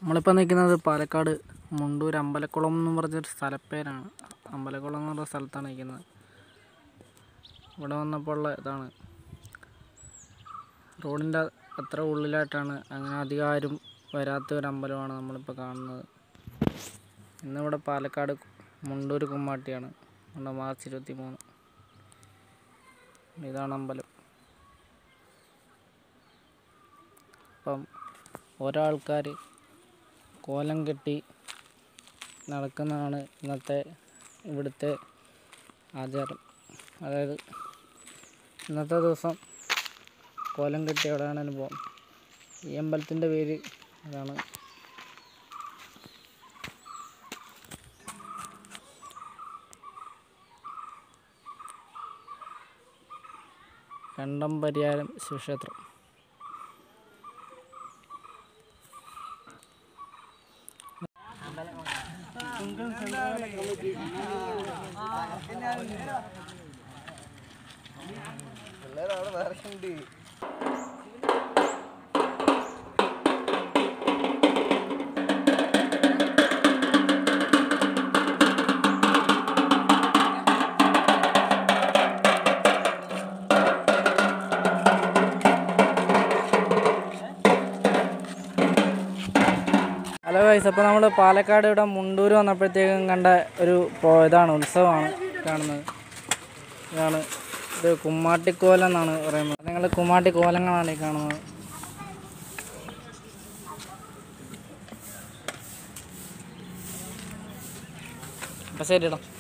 നമ്മളിപ്പോൾ നിൽക്കുന്നത് പാലക്കാട് മുണ്ടൂർ അമ്പലക്കുളം എന്ന് പറഞ്ഞൊരു സ്ഥലപ്പേരാണ് അമ്പലക്കുളം എന്ന് പറഞ്ഞ സ്ഥലത്താണ് നിൽക്കുന്നത് ഇവിടെ വന്നപ്പോൾ ഉള്ള ഇതാണ് റോഡിൻ്റെ അത്ര ഉള്ളിലായിട്ടാണ് അങ്ങനെ അധികം ആരും വരാത്ത ഒരു അമ്പലമാണ് നമ്മളിപ്പോൾ കാണുന്നത് ഇന്നിവിടെ പാലക്കാട് മുണ്ടൂർ കുമ്മാട്ടിയാണ് നമ്മുടെ മാർച്ച് ഇരുപത്തി മൂന്ന് ഇതാണ് അമ്പലം അപ്പം ഓരോ ആൾക്കാർ കോലം കെട്ടി നടക്കുന്നതാണ് ഇന്നത്തെ ഇവിടുത്തെ ആചാരം അതായത് ഇന്നത്തെ ദിവസം കോലം കെട്ടി അവിടെയാണ് അനുഭവം ഈ അമ്പലത്തിൻ്റെ പേര് അതാണ് കണ്ടം പരിയാരം ശിവക്ഷേത്രം ഹലോ വൈസ് അപ്പോൾ നമ്മൾ പാലക്കാട് ഇവിടെ മുണ്ടൂർ വന്നപ്പോഴത്തേക്കും കണ്ട ഒരു പ്രോ- ഇതാണ് ഉത്സവമാണ് കാണുന്നത് ഇതാണ് ഇത് കുമ്മാട്ടിക്കോലം എന്നാണ് പറയുന്നത് നിങ്ങൾ കുമ്മാട്ടിക്കോലങ്ങളാണ് ഈ കാണുന്നത് അപ്പോൾ ശരി ഇടാം